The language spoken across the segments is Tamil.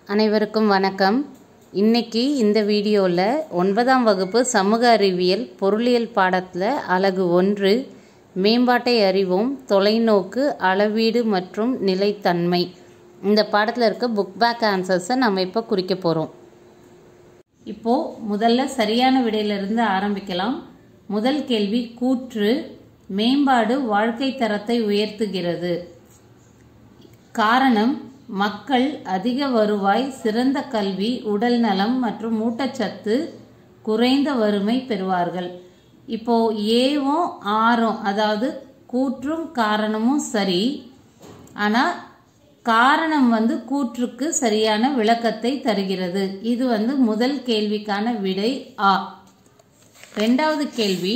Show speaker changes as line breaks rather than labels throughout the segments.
அனைவருக்கும் வணக்கம் இன்னைக்கு இந்த வீடியோவில் ஒன்பதாம் வகுப்பு சமூக அறிவியல் பொருளியல் பாடத்தில் அலகு ஒன்று மேம்பாட்டை அறிவோம் தொலைநோக்கு அளவீடு மற்றும் நிலைத்தன்மை இந்த பாடத்தில் இருக்க புக் பேக் ஆன்சர்ஸை நம்ம இப்போ குறிக்க போகிறோம் இப்போது முதல்ல சரியான விடையிலிருந்து ஆரம்பிக்கலாம் முதல் கேள்வி கூற்று மேம்பாடு வாழ்க்கை தரத்தை உயர்த்துகிறது காரணம் மக்கள் அதிக வருவாய் சிறந்த கல்வி உடல் நலம் மற்றும் ஊட்டச்சத்து குறைந்த வறுமை பெறுவார்கள் இப்போ ஏவும் ஆறும் அதாவது கூற்றும் காரணமும் சரி ஆனால் காரணம் வந்து கூற்றுக்கு சரியான விளக்கத்தை தருகிறது இது வந்து முதல் கேள்விக்கான விடை ஆ ரெண்டாவது கேள்வி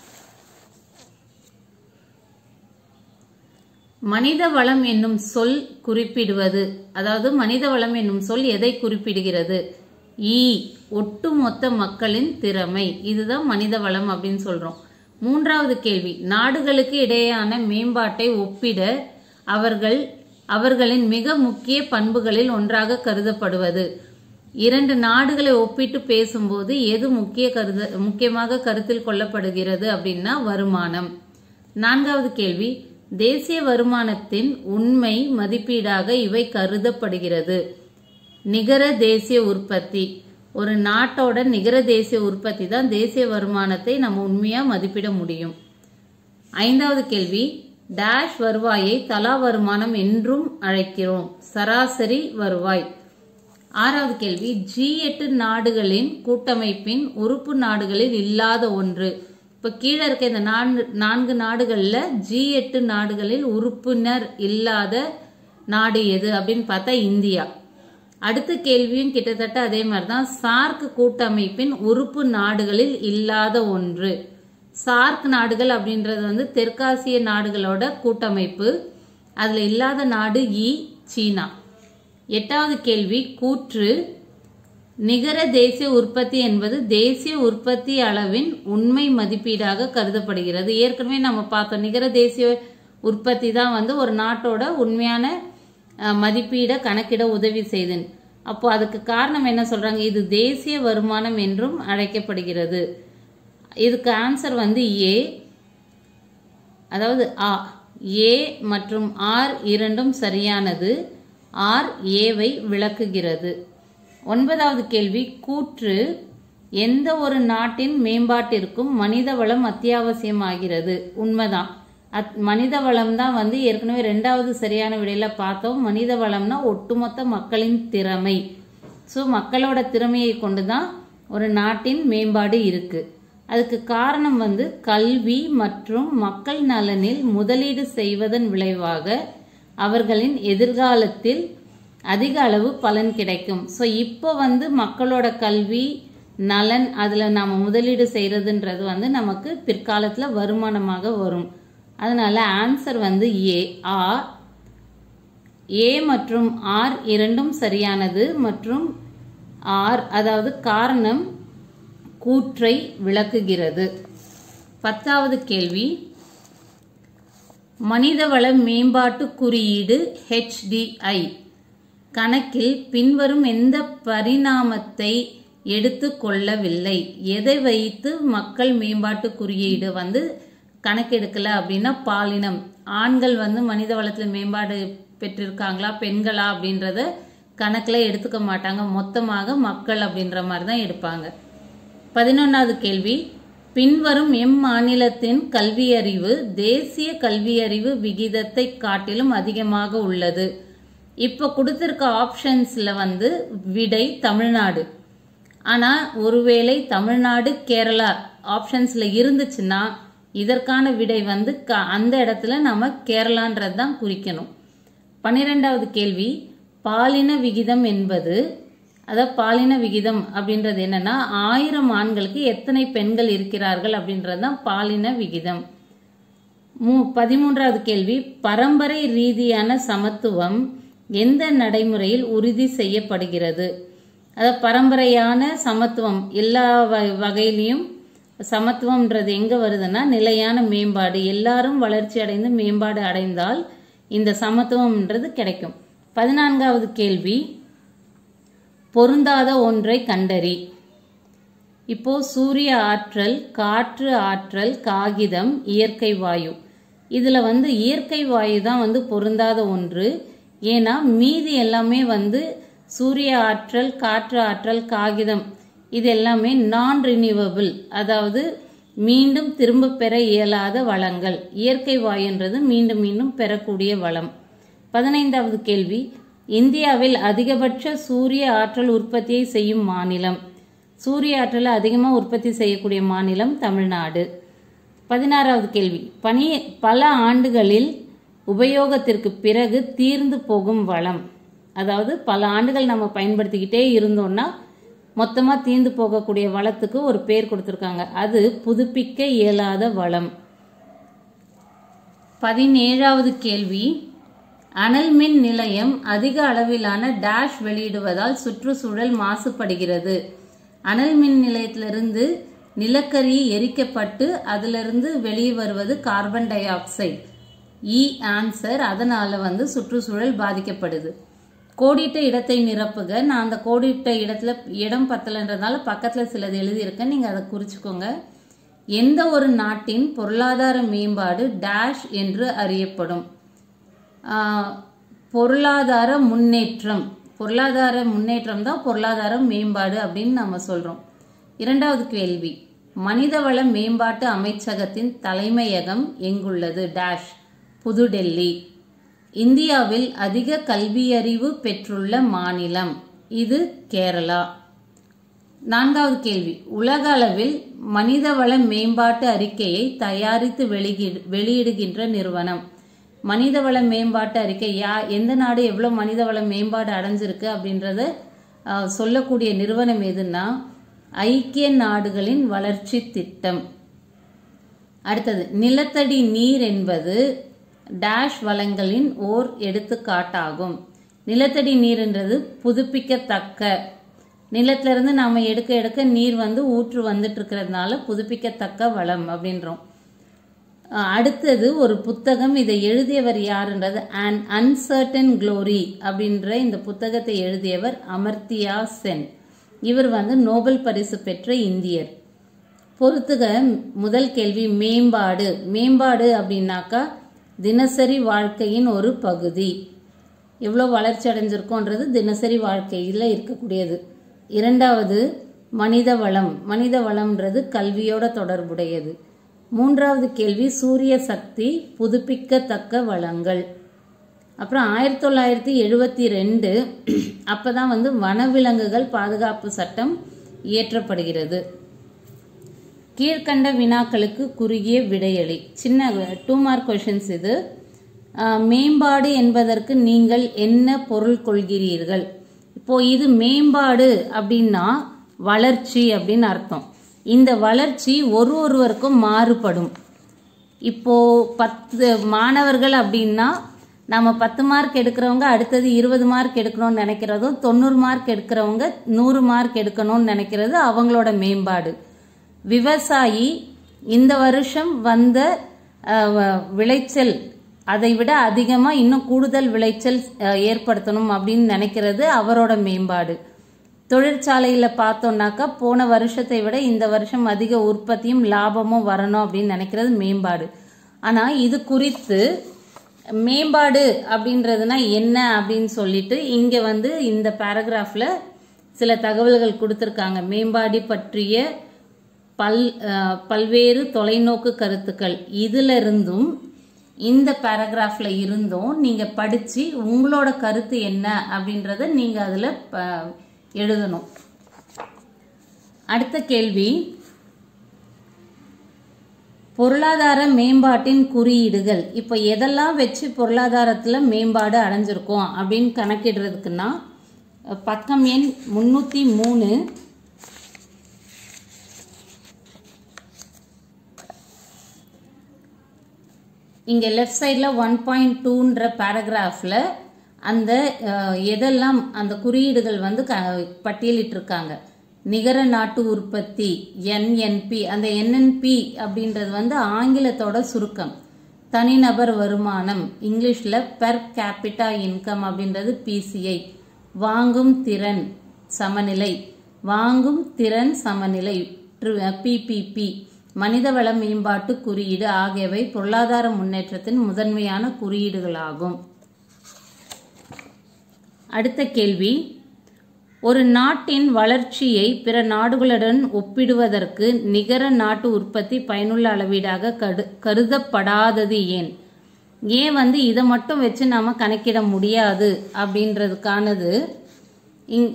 மனித வளம் என்னும் சொல் குறிப்பிடுவது அதாவது மனித வளம் என்னும் சொல் எதை குறிப்பிடுகிறது ஈ ஒட்டுமொத்த மக்களின் திறமை இதுதான் மனித வளம் அப்படின்னு சொல்றோம் மூன்றாவது கேள்வி நாடுகளுக்கு இடையேயான மேம்பாட்டை ஒப்பிட அவர்கள் அவர்களின் மிக முக்கிய பண்புகளில் ஒன்றாக கருதப்படுவது இரண்டு நாடுகளை ஒப்பிட்டு பேசும்போது எது முக்கிய கருத முக்கியமாக கருத்தில் கொள்ளப்படுகிறது அப்படின்னா வருமானம் நான்காவது கேள்வி தேசிய வருமானத்தின் உண்மை மதிப்பீடாக இவை கருதப்படுகிறது நிகர தேசிய உற்பத்தி ஒரு நாட்டோட நிகர தேசிய உற்பத்தி தான் தேசிய வருமானத்தை நம்ம உண்மையா மதிப்பிட முடியும் ஐந்தாவது கேள்வி டேஷ் வருவாயை தலா வருமானம் என்றும் அழைக்கிறோம் சராசரி வருவாய் ஆறாவது கேள்வி ஜி எட்டு நாடுகளின் கூட்டமைப்பின் உறுப்பு நாடுகளில் இல்லாத ஒன்று இப்போ கீழே இருக்க இந்த நான்கு நான்கு நாடுகளில் ஜி எட்டு நாடுகளில் உறுப்பினர் இல்லாத நாடு எது அப்படின்னு பார்த்தா இந்தியா அடுத்த கேள்வியும் கிட்டத்தட்ட அதே மாதிரி தான் சார்க் கூட்டமைப்பின் உறுப்பு நாடுகளில் இல்லாத ஒன்று சார்க் நாடுகள் அப்படின்றது வந்து தெற்காசிய நாடுகளோட கூட்டமைப்பு அதில் இல்லாத நாடு இ சீனா எட்டாவது கேள்வி கூற்று நிகர தேசிய உற்பத்தி என்பது தேசிய உற்பத்தி அளவின் உண்மை மதிப்பீடாக கருதப்படுகிறது ஏற்கனவே நம்ம பார்த்தோம் நிகர தேசிய உற்பத்தி தான் வந்து ஒரு நாட்டோட உண்மையான மதிப்பீட கணக்கிட உதவி செய்தன் அப்போ அதுக்கு காரணம் என்ன சொல்றாங்க இது தேசிய வருமானம் என்றும் அழைக்கப்படுகிறது இதுக்கு ஆன்சர் வந்து ஏ அதாவது ஆ ஏ மற்றும் ஆர் இரண்டும் சரியானது ஆர் ஏவை விளக்குகிறது ஒன்பதாவது கேள்வி கூற்று எந்த ஒரு நாட்டின் மேம்பாட்டிற்கும் மனித வளம் அத்தியாவசியமாகிறது உண்மைதான் அத் மனித வளம் தான் வந்து ஏற்கனவே ரெண்டாவது சரியான விடையில பார்த்தோம் மனித வளம்னா ஒட்டுமொத்த மக்களின் திறமை ஸோ மக்களோட திறமையை கொண்டு தான் ஒரு நாட்டின் மேம்பாடு இருக்கு அதுக்கு காரணம் வந்து கல்வி மற்றும் மக்கள் நலனில் முதலீடு செய்வதன் விளைவாக அவர்களின் எதிர்காலத்தில் அதிக அளவு பலன் கிடைக்கும் ஸோ இப்போ வந்து மக்களோட கல்வி நலன் அதில் நாம் முதலீடு செய்கிறதுன்றது வந்து நமக்கு பிற்காலத்தில் வருமானமாக வரும் அதனால ஆன்சர் வந்து ஏ ஆ ஏ மற்றும் ஆர் இரண்டும் சரியானது மற்றும் ஆர் அதாவது காரணம் கூற்றை விளக்குகிறது பத்தாவது கேள்வி மனிதவள மேம்பாட்டு குறியீடு ஹெச்டிஐ கணக்கில் பின்வரும் எந்த பரிணாமத்தை எடுத்து கொள்ளவில்லை எதை வைத்து மக்கள் மேம்பாட்டு குறியீடு வந்து கணக்கெடுக்கல அப்படின்னா பாலினம் ஆண்கள் வந்து மனித வளத்தில் மேம்பாடு பெற்றிருக்காங்களா பெண்களா அப்படின்றத கணக்கில் எடுத்துக்க மாட்டாங்க மொத்தமாக மக்கள் அப்படின்ற மாதிரி தான் எடுப்பாங்க பதினொன்றாவது கேள்வி பின்வரும் எம் மாநிலத்தின் கல்வியறிவு தேசிய கல்வியறிவு விகிதத்தை காட்டிலும் அதிகமாக உள்ளது இப்போ கொடுத்துருக்க ஆப்ஷன்ஸில் வந்து விடை தமிழ்நாடு ஆனால் ஒருவேளை தமிழ்நாடு கேரளா ஆப்ஷன்ஸில் இருந்துச்சுன்னா இதற்கான விடை வந்து க அந்த இடத்துல நம்ம கேரளான்றது தான் குறிக்கணும் பன்னிரெண்டாவது கேள்வி பாலின விகிதம் என்பது அதாவது பாலின விகிதம் அப்படின்றது என்னன்னா ஆயிரம் ஆண்களுக்கு எத்தனை பெண்கள் இருக்கிறார்கள் அப்படின்றது தான் பாலின விகிதம் மூ பதிமூன்றாவது கேள்வி பரம்பரை ரீதியான சமத்துவம் எந்த நடைமுறையில் உறுதி செய்யப்படுகிறது அதாவது பரம்பரையான சமத்துவம் எல்லா வகையிலையும் சமத்துவம்ன்றது எங்க வருதுன்னா நிலையான மேம்பாடு எல்லாரும் வளர்ச்சி அடைந்து மேம்பாடு அடைந்தால் இந்த சமத்துவம்ன்றது கிடைக்கும் பதினான்காவது கேள்வி பொருந்தாத ஒன்றை கண்டறி இப்போ சூரிய ஆற்றல் காற்று ஆற்றல் காகிதம் இயற்கை வாயு இதுல வந்து இயற்கை வாயு தான் வந்து பொருந்தாத ஒன்று ஏன்னா மீதி எல்லாமே வந்து சூரிய ஆற்றல் காற்று ஆற்றல் காகிதம் இது எல்லாமே நான் ரினியூவபிள் அதாவது மீண்டும் திரும்ப பெற இயலாத வளங்கள் இயற்கை வாயுன்றது மீண்டும் மீண்டும் பெறக்கூடிய வளம் பதினைந்தாவது கேள்வி இந்தியாவில் அதிகபட்ச சூரிய ஆற்றல் உற்பத்தியை செய்யும் மாநிலம் சூரிய ஆற்றலை அதிகமாக உற்பத்தி செய்யக்கூடிய மாநிலம் தமிழ்நாடு பதினாறாவது கேள்வி பனி பல ஆண்டுகளில் உபயோகத்திற்கு பிறகு தீர்ந்து போகும் வளம் அதாவது பல ஆண்டுகள் நம்ம பயன்படுத்திக்கிட்டே இருந்தோம்னா மொத்தமாக தீர்ந்து போகக்கூடிய வளத்துக்கு ஒரு பேர் கொடுத்துருக்காங்க அது புதுப்பிக்க இயலாத வளம் பதினேழாவது கேள்வி அனல் மின் நிலையம் அதிக அளவிலான டேஷ் வெளியிடுவதால் சுற்றுச்சூழல் மாசுபடுகிறது அனல் மின் நிலையத்திலிருந்து நிலக்கரி எரிக்கப்பட்டு அதிலிருந்து வெளியே வருவது carbon dioxide E answer அதனால வந்து சுற்றுச்சூழல் பாதிக்கப்படுது கோடிட்ட இடத்தை நிரப்புக நான் அந்த கோடிட்ட இடத்துல இடம் பத்தலைன்றதுனால பக்கத்தில் சிலது எழுதியிருக்கேன் நீங்கள் அதை குறிச்சுக்கோங்க எந்த ஒரு நாட்டின் பொருளாதார மேம்பாடு டேஷ் என்று அறியப்படும் ஆஹ், பொருளாதார முன்னேற்றம் பொருளாதார முன்னேற்றம் தான் பொருளாதார மேம்பாடு அப்படின்னு நம்ம சொல்றோம் இரண்டாவது கேள்வி மனிதவள மேம்பாட்டு அமைச்சகத்தின் தலைமையகம் எங்குள்ளது டேஷ் புதுடெல்லி இந்தியாவில் அதிக கல்வியறிவு பெற்றுள்ள மாநிலம் இது கேரளா நான்காவது கேள்வி உலக அளவில் மனிதவள மேம்பாட்டு அறிக்கையை தயாரித்து வெளியிடு வெளியிடுகின்ற நிறுவனம் மனிதவள மேம்பாட்டு அறிக்கை யா எந்த நாடு எவ்வளோ மனிதவள மேம்பாடு அடைஞ்சிருக்கு அப்படின்றத ஆஹ், சொல்லக்கூடிய நிறுவனம் எதுன்னா ஐக்கிய நாடுகளின் வளர்ச்சி திட்டம் அடுத்தது நிலத்தடி நீர் என்பது டேஷ் வளங்களின் ஓர் எடுத்துக்காட்டாகும் நிலத்தடி நீர்ன்றது புதுப்பிக்கத்தக்க நிலத்துல இருந்து நாம எடுக்க எடுக்க நீர் வந்து ஊற்று வந்துட்டு இருக்கிறதுனால புதுப்பிக்கத்தக்க வளம் அப்படின்றோம் அஹ் அடுத்தது ஒரு புத்தகம் இதை எழுதியவர் யாருன்றது அன் அன்சர்டன் க்ளோரி அப்படின்ற இந்த புத்தகத்தை எழுதியவர் அமர்த்தியா சென் இவர் வந்து நோபல் பரிசு பெற்ற இந்தியர் பொறுத்துக முதல் கேள்வி மேம்பாடு மேம்பாடு அப்படின்னாக்கா தினசரி வாழ்க்கையின் ஒரு பகுதி எவ்வளோ வளர்ச்சி அடைஞ்சிருக்கோன்றது தினசரி வாழ்க்கையில் இருக்கக்கூடியது இரண்டாவது மனித வளம் மனித வளம்ன்றது கல்வியோட தொடர்புடையது மூன்றாவது கேள்வி சூரிய சக்தி புதுப்பிக்கத்தக்க வளங்கள் அப்புறம் ஆயிரத்தி தொள்ளாயிரத்தி எழுபத்தி ரெண்டு அப்பதான் வந்து வனவிலங்குகள் பாதுகாப்பு சட்டம் இயற்றப்படுகிறது கீழ்கண்ட வினாக்களுக்கு குறுகிய விடையளி சின்ன டூ மார்க் கொஷின்ஸ் இது ஆஹ், மேம்பாடு என்பதற்கு நீங்கள் என்ன பொருள் கொள்கிறீர்கள் இப்போ இது மேம்பாடு அப்படின்னா வளர்ச்சி அப்படின்னு அர்த்தம் இந்த வளர்ச்சி ஒரு ஒருவருக்கும் மாறுபடும் இப்போ பத்து மாணவர்கள் அப்படின்னா நம்ம பத்து மார்க் எடுக்கிறவங்க அடுத்தது இருபது மார்க் எடுக்கணும்னு நினைக்கிறதும் தொண்ணூறு மார்க் எடுக்கிறவங்க நூறு மார்க் எடுக்கணும்னு நினைக்கிறது அவங்களோட மேம்பாடு விவசாயி இந்த வருஷம் வந்த அஹ், வ- விளைச்சல் அதை விட அதிகமா இன்னும் கூடுதல் விளைச்சல் அஹ், ஏற்படுத்தணும் அப்படின்னு நினைக்கிறது அவரோட மேம்பாடு தொழிற்சாலையில பார்த்தோம்னாக்கா போன வருஷத்தை விட இந்த வருஷம் அதிக உற்பத்தியும் லாபமும் வரணும் அப்படின்னு நினைக்கிறது மேம்பாடு ஆனா இது குறித்து மேம்பாடு அப்படின்றதுனா என்ன அப்படின்னு சொல்லிட்டு இங்க வந்து இந்த பேராகிராஃப்ல சில தகவல்கள் கொடுத்திருக்காங்க மேம்பாடு பற்றிய பல் அஹ், பல்வேறு தொலைநோக்கு கருத்துக்கள் இதுல இருந்தும் இந்த பேராகிராஃப்ல இருந்தும் நீங்க படிச்சு உங்களோட கருத்து என்ன அப்படின்றத நீங்க அதுல ப- எழுதணும் அடுத்த கேள்வி பொருளாதார மேம்பாட்டின் குறியீடுகள் இப்போ எதெல்லாம் வச்சு பொருளாதாரத்துல மேம்பாடு அடைஞ்சிருக்கோம் அப்படின்னு கணக்கிடுறதுக்குன்னா அஹ், பக்கம் எண் முன்னூத்தி மூணு இங்க லெஃப்ட் சைடில் ஒன் பாயிண்ட் டூன்ற பேராகிராஃபில் அந்த அஹ், எதெல்லாம் அந்த குறியீடுகள் வந்து க பட்டியலிட்டிருக்காங்க நிகர நாட்டு உற்பத்தி என்என்பி அந்த என்என்பி அப்படின்றது வந்து ஆங்கிலத்தோட சுருக்கம் தனிநபர் வருமானம் இங்கிலீஷில் பெர் கேபிட்டா இன்கம் அப்படின்றது பிசிஐ வாங்கும் திறன் சமநிலை வாங்கும் திறன் சமநிலை பிபிபி மனிதவள மேம்பாட்டு குறியீடு ஆகியவை பொருளாதார முன்னேற்றத்தின் முதன்மையான குறியீடுகளாகும் அடுத்த கேள்வி ஒரு நாட்டின் வளர்ச்சியை பிற நாடுகளுடன் ஒப்பிடுவதற்கு நிகர நாட்டு உற்பத்தி பயனுள்ள அளவீடாக கடு கருதப்படாதது ஏன் ஏன் வந்து இதை மட்டும் வச்சு நாம கணக்கிட முடியாது அப்படின்றதுக்கானது இங்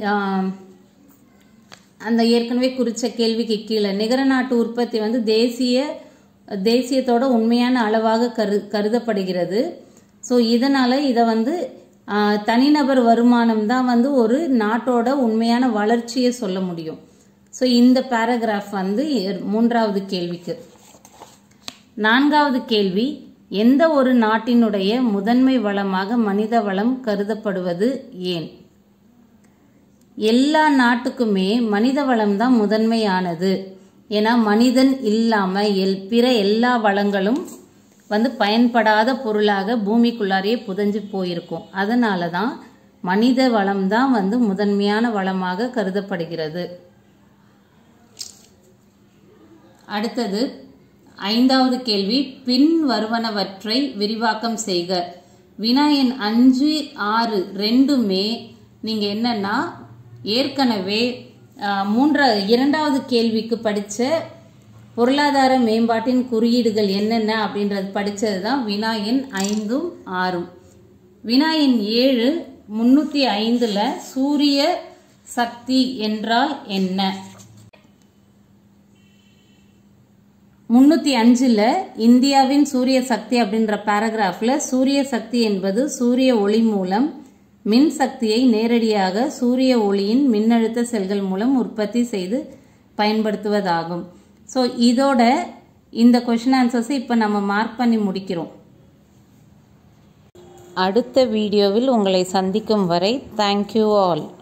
அந்த ஏற்கனவே குறித்த கேள்விக்கு கீழே நிகர நாட்டு உற்பத்தி வந்து தேசிய தேசியத்தோட உண்மையான அளவாக கரு கருதப்படுகிறது ஸோ இதனால் இதை வந்து தனிநபர் வருமானம் தான் வந்து ஒரு நாட்டோட உண்மையான வளர்ச்சியை சொல்ல முடியும் ஸோ இந்த பேராகிராஃப் வந்து மூன்றாவது கேள்விக்கு நான்காவது கேள்வி எந்த ஒரு நாட்டினுடைய முதன்மை வளமாக மனித வளம் கருதப்படுவது ஏன் எல்லா நாட்டுக்குமே மனித வளம் தான் முதன்மையானது ஏன்னா மனிதன் இல்லாம எல் பிற எல்லா வளங்களும் வந்து பயன்படாத பொருளாக பூமிக்குள்ளாரையே புதஞ்சு போயிருக்கும் அதனால தான் மனித வளம் தான் வந்து முதன்மையான வளமாக கருதப்படுகிறது அடுத்தது ஐந்தாவது கேள்வி பின் வருவனவற்றை விரிவாக்கம் செய்க வினா எண் அஞ்சு ஆறு ரெண்டுமே நீங்க என்னன்னா ஏற்கனவே மூன்ற இரண்டாவது கேள்விக்கு படித்த பொருளாதார மேம்பாட்டின் குறியீடுகள் என்னென்ன அப்படின்றது படித்தது தான் வினா எண் ஐந்தும் ஆறும் வினா எண் ஏழு முன்னூற்றி ஐந்தில் சூரிய சக்தி என்றால் என்ன முன்னூற்றி அஞ்சில் இந்தியாவின் சூரிய சக்தி அப்படின்ற பேராகிராஃபில் சூரிய சக்தி என்பது சூரிய ஒளி மூலம் மின் சக்தியை நேரடியாக சூரிய ஒளியின் மின்னழுத்த செல்கள் மூலம் உற்பத்தி செய்து பயன்படுத்துவதாகும் ஸோ இதோட இந்த கொஷின் ஆன்சர்ஸை இப்போ நம்ம மார்க் பண்ணி முடிக்கிறோம் அடுத்த வீடியோவில் உங்களை சந்திக்கும் வரை தேங்க்யூ ஆல்